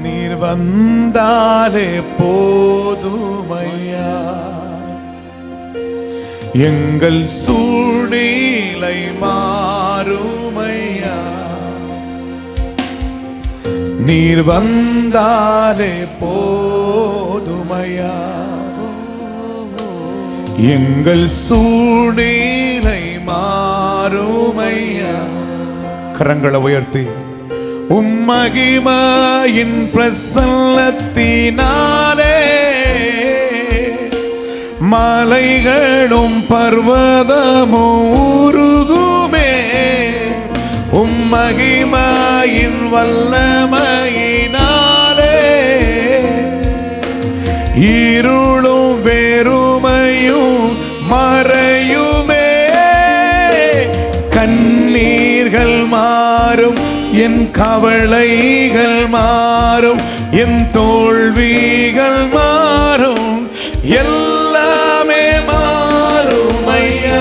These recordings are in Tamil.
நீர் வந்தாலே போதுமையா எங்கள் சூழ்நிலை மாறுமையா நீர் வந்தாலே போதுமையா எங்கள் சூழ்நிலை மாறுமையா கரங்களை உயர்த்தி உம்மகிமாயின் பிரசன்னத்தினாலே மலைகளும் பர்வதமும் உருகுமே உம்மகிமாயின் வல்லமையினாலே இருளும் வெறுமையும் மறையுமே கண்ணீர்கள் மாறும் என் கவலைகள் மாறும் என் தோல்விகள் மாறும் எல்லாமே மாறும் ஐயா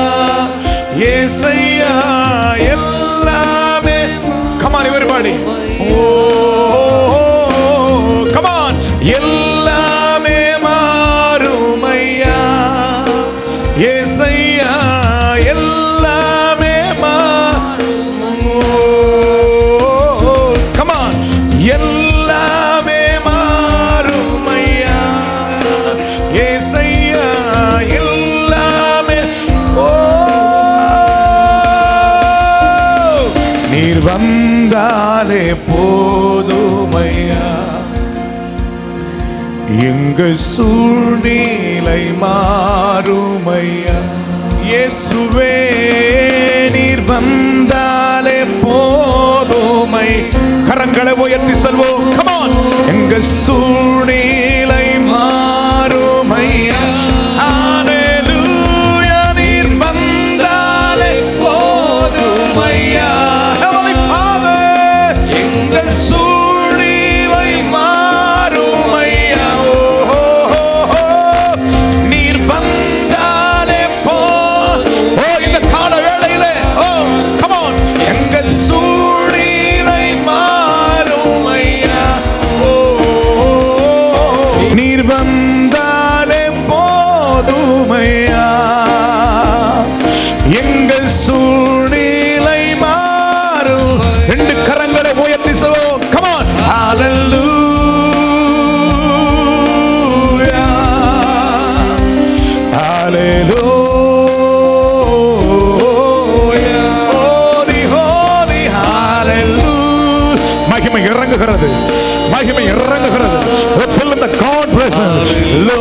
ஏசையா எல்லாமே கமான் everybody ஓ கமான் எல்லாமே மாறும் ஐயா ஏசையா எல்லாமே கமான் எல்லாமே மாறும் ஐயா ஏசையா எல்லாமே ஓ நீர் வந்தாலே போதுமையா எங்கள் சூழ்நிலை மாறுமையா இயேசுவே நீர் வந்தாலே போதுமை கரங்களை உயர்த்தி சொல்வோம் கமான் எங்க சூழ்நிலை மாறுமையா ஹalleluya நீர் வந்தாலே போதுமையா Heavenly Father எங்கள் சூழ்நிலை மாறுமையா ஓ, ஓ, ஓ, நீர் வந்தாலே போ ஓ இந்த கால வேளையிலே ஓ come on எங்கள் சூழ்நிலை மாறுமையா ஓ, ஓ, ஓ, நீர் வந்தாலே போதுமையா எங்கள் சூழ்நிலை மாறும் ரெண்டு கரங்களை உயர்த்தி சொல்வோம் கமான் மகிமை இறங்குகிறது மகிமை இறங்குகிறது Let's fill in the God presence.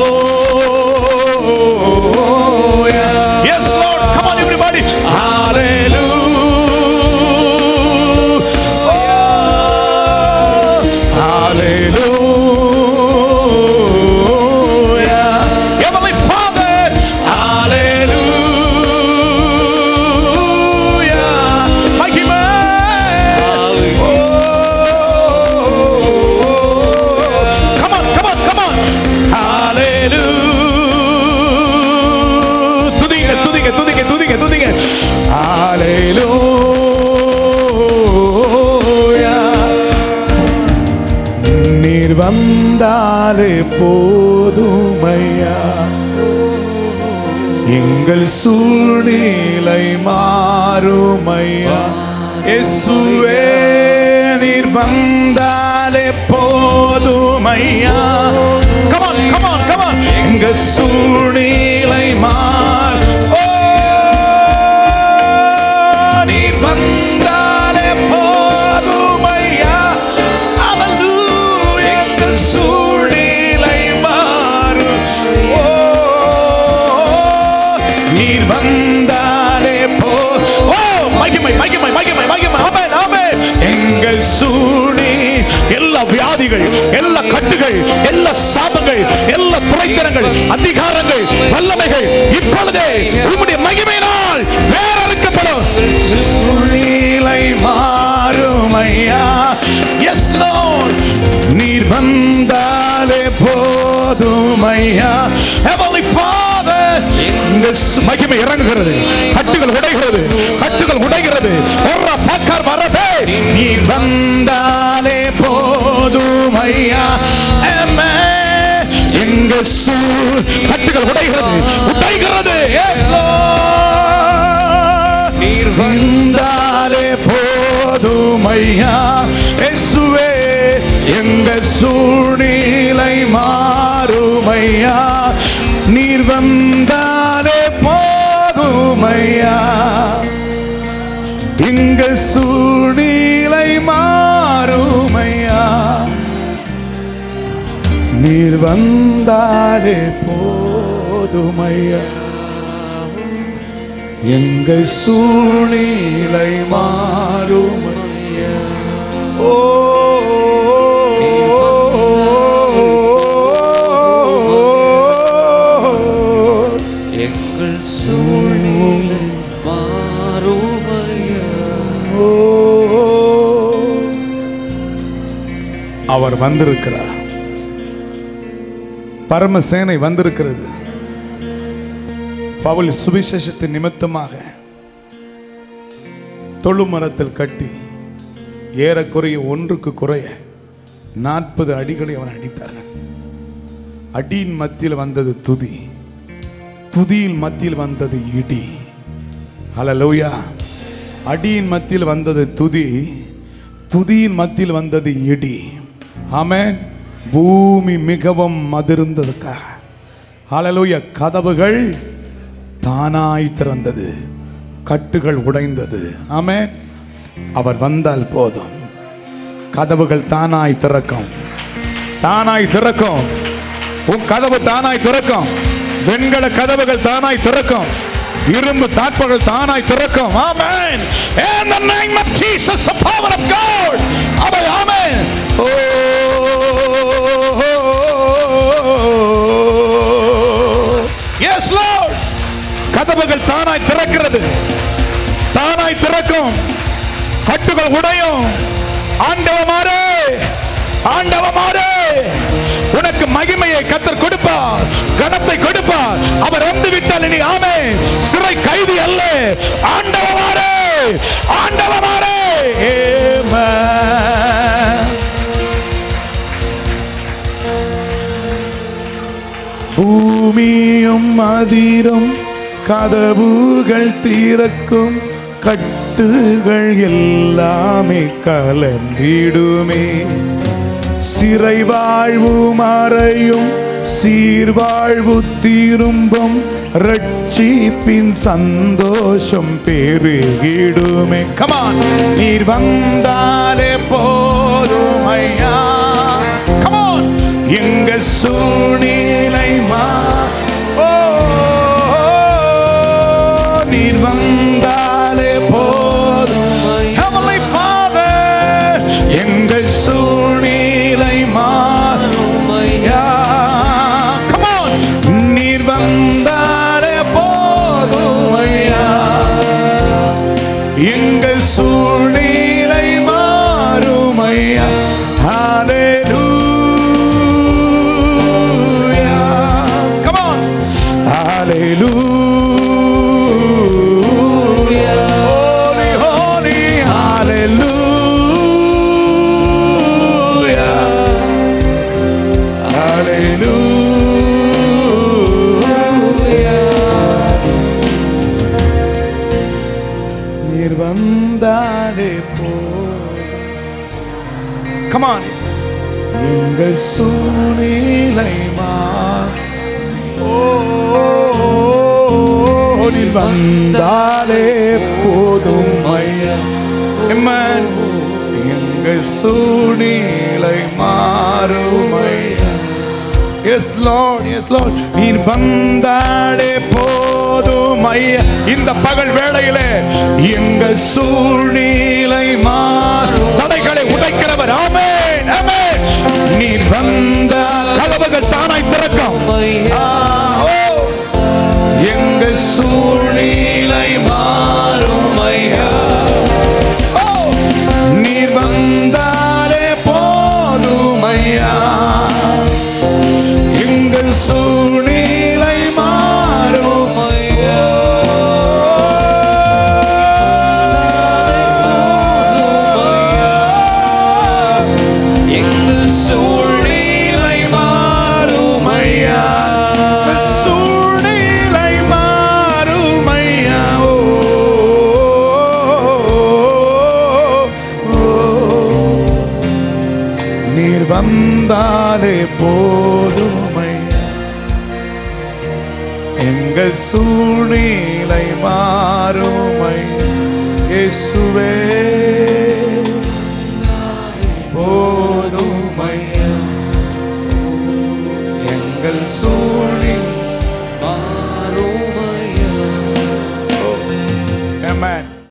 Hallelujah. Yes, Lord. Come on, everybody. Hallelujah. Hallelujah. Heavenly Father. Hallelujah. மகிமை. Come on, come on, come on. Hallelujah. துதிங்க, துதிங்க, துதிங்க, துதிங்க, துதிங்க. Hallelujah. நீர் வந்தாலே போதுமையா எங்கள் சூழ்நிலை மாறுமையா இயேசுவே நீர் வந்தாலே போதுமையா கமான் கமான் கமான் எங்க சூழ்நிலை மாறு ஓ நீர் வந்தாலே போதுமையா Hallelujah. எங்கள் சூழ்நிலை மாறும் ஓ நீர் வந்தாலே போ ஓ மகிமை மகிமை மகிமை மகிமை ஆமென் ஆமென் எங்கள் சூழி எல்லா வியாதிகள் எல்லா கட்டுகள் எல்லா சாபங்கள் எல்லா துறைத்தனங்கள் அதிகாரங்கள் வல்லமைகள் இப்பொழுதே உம்முடைய மகிமையினால் வேறறுக்கப்படும் சூழ்நிலை மாறுமையா எஸ் லோர்ட் நீர் வந்தாலே போதுமையா Heavenly Father எங்கள் சு- மகிமை இறங்குகிறது கட்டுகள் உடைகிறது கட்டுகள் உடைகிறது ஒர்ரா பாக்கார் வரதே நீர் வந்தாலே போதும் எங்க சூழ் கட்டுகள் உடைகிறது உடைகிறது Yes, Lord. நீர் வந்தாலே போதுமையா இயேசுவே எங்க சூழ்நிலை மாறுமையா நீர் வந்தாலே போதுமையா இங்க சூழ்நிலை மாறுமையா நீர் வந்தாலே போதுமையா எங்க சூழ்நிலை மாறுமையா ஓ எங்கள் சூழ்நிலை மாறுமையா அவர் வந்திருக்கிறார் பரமசேனை வந்திருக்கிறது பவுல் சுவிசேஷத்தின் நிமித்தமாக தொழுமரத்தில் கட்டி ஏறக்குறைய ஒன்றுக்கு குறைய நாற்பது அடிகளை அவன் அடித்தார்கள் அடியின் மத்தியில் வந்தது துதி துதியின் மத்தியில் வந்தது இடி ஹalleluya அடியின் மத்தியில் வந்தது துதி துதியின் மத்தியில் வந்தது இடி ஆமென் பூமி மிகவும் மதிர்ந்ததுக்காக ஹalleluya கதவுகள் தானாய் திறந்தது கட்டுகள் உடைந்தது ஆமென் அவர் வந்தால் போதும் கதவுகள் தானாய் திறக்கும் தானாய் திறக்கும் உன் கதவு தானாய் திறக்கும் வெண்கல கதவுகள் தானாய் திறக்கும் இரும்பு தாட்புகள் தானாய் திறக்கும் ஆமென் in the name of Jesus the power of God amen amen O yes lord கதவுகள் தானாய் திறக்கிறது தானாய் திறக்கும் கட்டுகள் உடையும் ஆண்டவமாரே ஆண்டவமாரே உனக்கு மகிமையை கத்தர் கொடுப்பார் கனத்தை கொடுப்பார் அவர் வந்து விட்டால் இனி ஆமே சிறை கைதி அல்ல ஆண்டவமாரே ஆண்டவமாரே Amen. பூமியும் அதிரும் கதவுகள் திறக்கும் கட்டுகள் எல்லாமே கலந்திடுமே சிறை வாழ்வு மறையும் சீர்வாழ்வு திரும்பும் ரட்சிப்பின் சந்தோஷம் பெருகிடுமே கமான் நீர் வந்தாலே போதும் ஐயா கமான் எங்க சூழ்நிலை மா ஓ நீர் வந்தாலே போதும் Heavenly Father எங்கள் சூழ்நிலை மாறுமையா Come on நீர் வந்தாலே போதும் ஐயா எங்கள் சூழ்நிலை மாறுமையா Hallelujah Come on Hallelujah Holy, holy, hallelujah Hallelujah நீர் வந்தாலே போ கமான் எங்கள் சூழ்நிலை மா ஓ நீர் வந்தாலே போதும் ஐயா Amen. எங்கள் சூழ்நிலை மாறும் ஐயா எஸ் லார்ட் எஸ் லார்ட் நீர் வந்தாலே போதும் ஐயா இந்த பகல் வேளையிலே எங்க சூழ்நிலை மாறும் தடைகளை உடைக்கிறவர் ஆமென் ஆமென் நீர் வந்த கதவுகள் தானாய் திறக்கும் ஆ, ஓ. எங்க சூழ்நிலை மாறும் ஐயா ஓ. நீர் வந்தாலே போதும் ஐயா எங்கள் சூழ்நிலை மாறும் ஐயா. எங்கள் சூழ்நிலை மாறும் ஐயா. நீர் வந்தாலே போதுமை எங்கள் சூழ்நிலை மாறுமை இயேசுவே போதுமை எங்கள் சூழ்நிலை